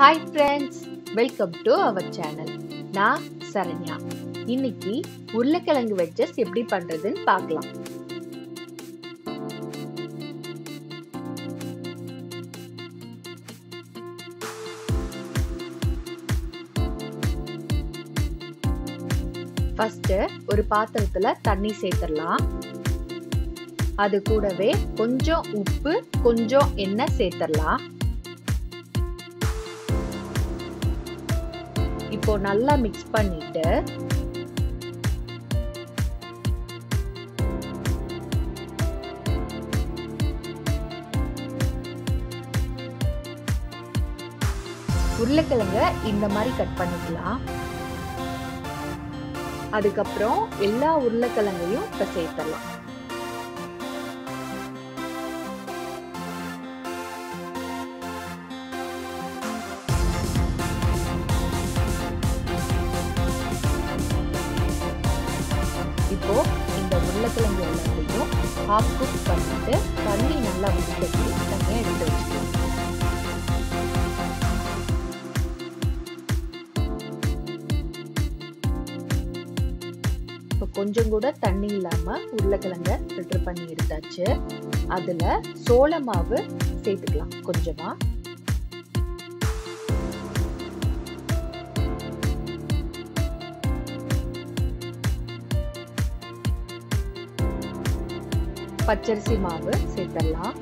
hi friends welcome to our channel நான் சரண்யா இன்னைக்கு உருளைக்கிழங்கு வெஜ்ஜஸ் எப்படி பண்றதுன்னு பார்க்கலாம் ஃபர்ஸ்ட் ஒரு பாத்திரத்துல தண்ணி சேர்த்துடலாம் அது கூடவே கொஞ்சம் உப்பு கொஞ்சம் எண்ணெய் சேர்த்துடலாம் இப்போ நல்லா மிக்ஸ் பண்ணிட்டு உருளைக்கிழங்க இந்த மாதிரி கட் பண்ணிக்கலாம் அதுக்கப்புறம் எல்லா உருளைக்கிழங்கையும் இப்ப சேர்த்துடலாம் இப்போ இந்த உருளைக்கிழங்கு எல்லாத்தையும் ஹாஃப் குக் பண்ணிட்டு தண்ணி நல்லா வடிகட்டி தனியாக எடுத்து வச்சுக்கலாம் இப்போ கொஞ்சம் கூட தண்ணி இல்லாம உருளைக்கிழங்க ஃபில்டர் பண்ணி எடுத்தாச்சு அதுல சோள மாவு சேர்த்துக்கலாம் கொஞ்சமா பச்சரிசி மாவு சேர்த்துடலாம்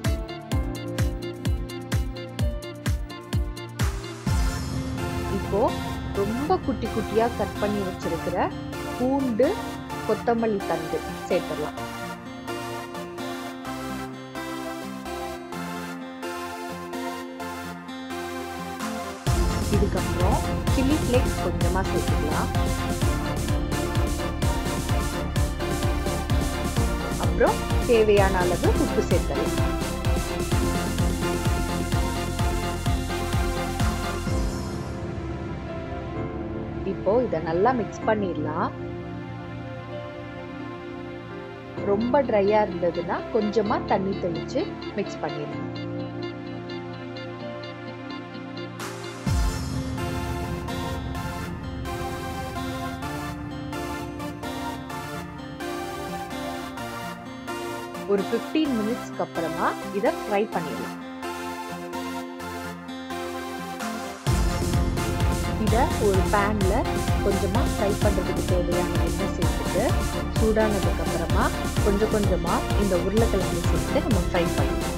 இப்போ ரொம்ப குட்டி குட்டியா கட் பண்ணி வச்சிருக்கிற பூண்டு கொத்தமல்லி தண்டு சேர்த்துடலாம் இதுக்கப்புறம் சில்லி ஃபிளேக்ஸ் கொஞ்சமா சேர்த்துக்கலாம் அப்புறம் தேவையான அளவு உப்பு சேர்த்தலாம் இப்போ இத நல்லா மிக்ஸ் பண்ணிடலாம் ரொம்ப ட்ரையா இருந்ததுன்னா கொஞ்சமா தண்ணி தெளிச்சு மிக்ஸ் பண்ணிடலாம் ஒரு ஃபிஃப்டீன் மினிட்ஸ்க்கு அப்புறமா இதை ஃப்ரை பண்ணிடலாம் இதை ஒரு பேன்ல கொஞ்சமா ஃப்ரை பண்றதுக்கு தேவையான எண்ணெய் சேர்த்துட்டு சூடானதுக்கு அப்புறமா கொஞ்சம் கொஞ்சமா இந்த உருளைக்கிழங்கு சேர்த்து நம்ம ஃப்ரை பண்ணலாம்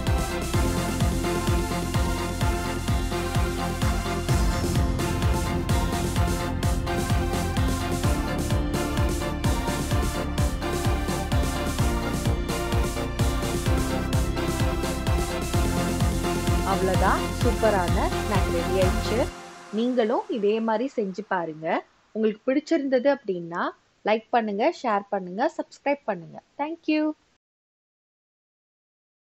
அவ்வளோதான் சூப்பரான ஸ்நாக் ரெடி ஆயிடுச்சு நீங்களும் இதே மாதிரி செஞ்சு பாருங்க உங்களுக்கு பிடிச்சிருந்தது அப்படின்னா லைக் பண்ணுங்க ஷேர் பண்ணுங்க சப்ஸ்கிரைப் பண்ணுங்க தேங்க்யூ